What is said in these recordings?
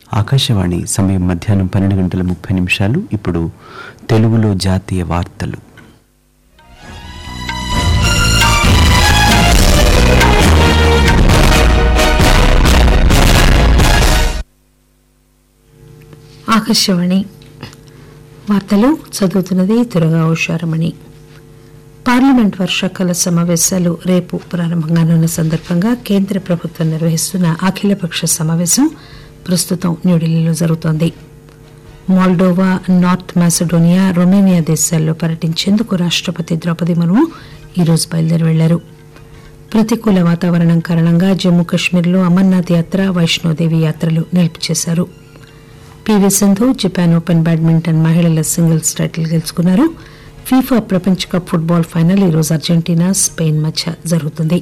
ఆకాశవాణి సమయం మధ్యాహ్నం పన్నెండు గంటల ముప్పై నిమిషాలు ఇప్పుడు తెలుగులో జాతీయ వార్తలు ఆకాశవాణి వార్తలు చదువుతున్నది తురగా ఉషారమణి పార్లమెంట్ వర్షాకాల సమావేశాలు రేపు ప్రారంభంగానున్న సందర్భంగా కేంద్ర ప్రభుత్వం నిర్వహిస్తున్న అఖిలపక్ష సమావేశం ప్రస్తుతం న్యూఢిల్లీలో జరుగుతోంది మాల్డోవా నార్త్ మాసిడోనియా రొమేనియా దేశాల్లో పర్యటించేందుకు రాష్టపతి ద్రౌపది ముర్ము ఈరోజు బయలుదేరి వెళ్లారు ప్రతికూల వాతావరణం కారణంగా జమ్మూ కశ్మీర్లో అమర్నాథ్ యాత్ర వైష్ణోదేవి యాత్రలు నిలుపు చేశారు PV Sindhu Japan Open badminton మహిళల సింగిల్స్ టైటిల్ గెలుచుకున్నారు ఫీఫా ప్రపంచ కప్ ఫుట్బాల్ ఫైనల్ ఈరోజు అర్జెంటీనా స్పెయిన్ మధ్య జరుగుతుంది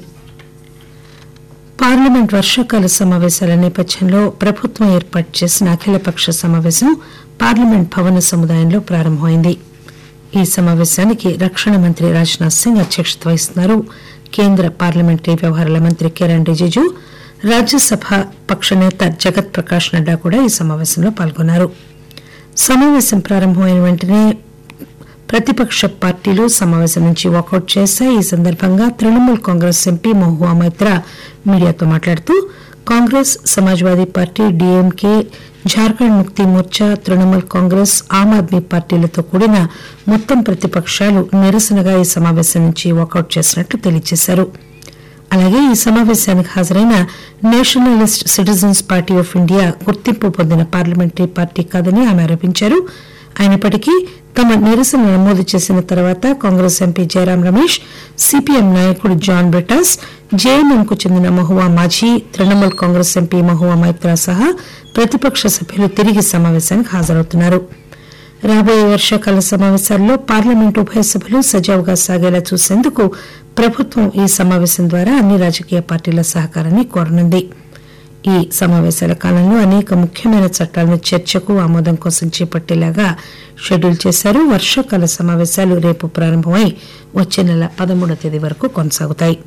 పార్లమెంట్ వర్షాకాల సమావేశాల నేపథ్యంలో ప్రభుత్వం ఏర్పాటు చేసిన అఖిలపక్ష సమావేశం పార్లమెంట్ భవన సముదాయంలో ప్రారంభమైంది ఈ సమావేశానికి రక్షణ మంత్రి రాజ్నాథ్ సింగ్ అధ్యక్షత వహిస్తున్నారు కేంద్ర పార్లమెంటరీ వ్యవహారాల మంత్రి కిరణ్ రిజిజు రాజ్యసభ పక్ష నేత జగత్ ప్రకాష్ నడ్డా కూడా ఈ సమావేశంలో పాల్గొన్నారు సమావేశం ప్రారంభమైన వెంటనే ప్రతిపక్ష పార్టీలు సమావేశం నుంచి వాకౌట్ చేశాయి ఈ సందర్భంగా తృణమూల్ కాంగ్రెస్ ఎంపీ మహువా మైత్రా మీడియాతో మాట్లాడుతూ కాంగ్రెస్ సమాజ్వాదీ పార్టీ డీఎంకే జార్ఖండ్ ముక్తి మోర్చా తృణమూల్ కాంగ్రెస్ ఆమ్ ఆద్మీ పార్టీలతో కూడిన మొత్తం ప్రతిపక్షాలు నిరసనగా ఈ సమావేశం నుంచి వాకౌట్ చేసినట్లు తెలియజేశారు అలాగే ఈ సమావేశానికి హాజరైన nationalist citizens party of India గుర్తింపు పొందిన పార్లమెంటరీ పార్టీ కాదని ఆమె ఆరోపించారు అయినప్పటికీ తమ నిరసన నమోదు చేసిన తర్వాత కాంగ్రెస్ ఎంపీ జయరాం రమేష్ సిపిఎం నాయకుడు జాన్ బ్రిటాస్ జేఎంఎంకు చెందిన మహువా మాఝీ తృణమూల్ కాంగ్రెస్ ఎంపీ మహువా మైత్రా సహా ప్రతిపక్ష సభ్యులు తిరిగి సమావేశానికి హాజరవుతున్నారు రాబోయే వర్షాకాల సమావేశాల్లో పార్లమెంటు ఉభయ సభలు సజావుగా సాగేలా చూసేందుకు ప్రభుత్వం ఈ సమావేశం ద్వారా అన్ని రాజకీయ పార్టీల సహకారాన్ని కోరనుంది ఈ సమావేశాల కాలంలో అనేక ముఖ్యమైన చట్టాలను చర్చకు ఆమోదం కోసం చేపట్టేలాగా షెడ్యూల్ చేశారు వర్షాకాల సమావేశాలు రేపు ప్రారంభమై వచ్చే నెల పదమూడవ తేదీ వరకు కొనసాగుతాయి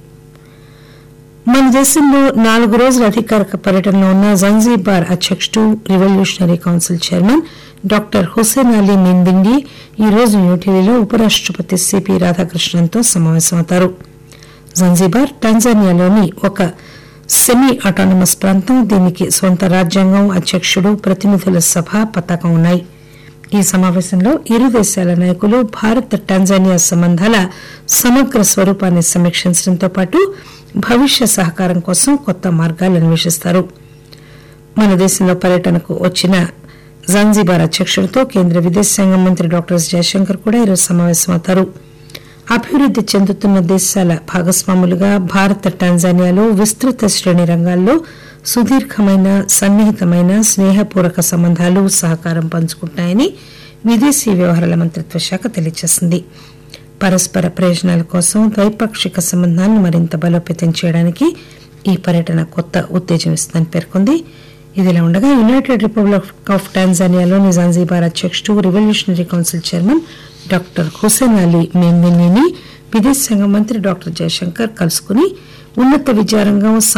మన దేశంలో నాలుగు రోజుల అధికారిక పర్యటనలో ఉన్న జంజీబార్ అధ్యక్షుడు revolutionary council chairman doctor Hussein Ali మిందిండి ఈ రోజు న్యూఢిల్లీలో ఉపరాష్టపతి సిపి రాధాకృష్ణన్తో సమావేశమవుతారు జంజీబార్ టాంజానియాలోని ఒక సెమీ ఆటానమస్ ప్రాంతం దీనికి సొంత రాజ్యాంగం అధ్యక్షుడు ప్రతినిధుల సభ పతాకం ఉన్నాయి ఈ సమావేశంలో ఇరు దేశాల నాయకులు భారత్ టాంజానియా సంబంధాల సమగ్ర స్వరూపాన్ని సమీక్షించడంతో పాటు భవిష్య సహకారం కోసం కొత్త మార్గాలు అన్వేషిస్తారు మన దేశంలో పర్యటనకు వచ్చిన జాన్జీబార్ అధ్యక్షుడితో కేంద్ర విదేశాంగ మంత్రి డాక్టర్ ఎస్ జయశంకర్ కూడా ఈరోజు సమావేశమవుతారు అభివృద్ది చెందుతున్న దేశాల భాగస్వాములుగా భారత్ టాంజానియాలో విస్తృత శ్రేణి రంగాల్లో సుదీర్ఘమైన సన్నిహితమైన స్నేహపూర్వక సంబంధాలు సహకారం పంచుకుంటున్నాయని విదేశీ వ్యవహారాల మంత్రిత్వ శాఖ తెలియజేసింది పరస్పర ప్రయోజనాల కోసం ద్వైపాక్షిక సంబంధాలను మరింత బలోపేతం చేయడానికి ఈ పర్యటన కొత్త ఉత్తేజం ఇస్తుందని పేర్కొంది ఇదిలా ఉండగా యునైటెడ్ రిపబ్లిక్ ఆఫ్ టాంజానియాలోని జాన్జీబార్ అధ్యక్షుడు revolutionary council chairman doctor Hussein Ali మేందినీని విదేశాంగ మంత్రి డాక్టర్ జయశంకర్ కలుసుకుని ఉన్నత విద్యారంగం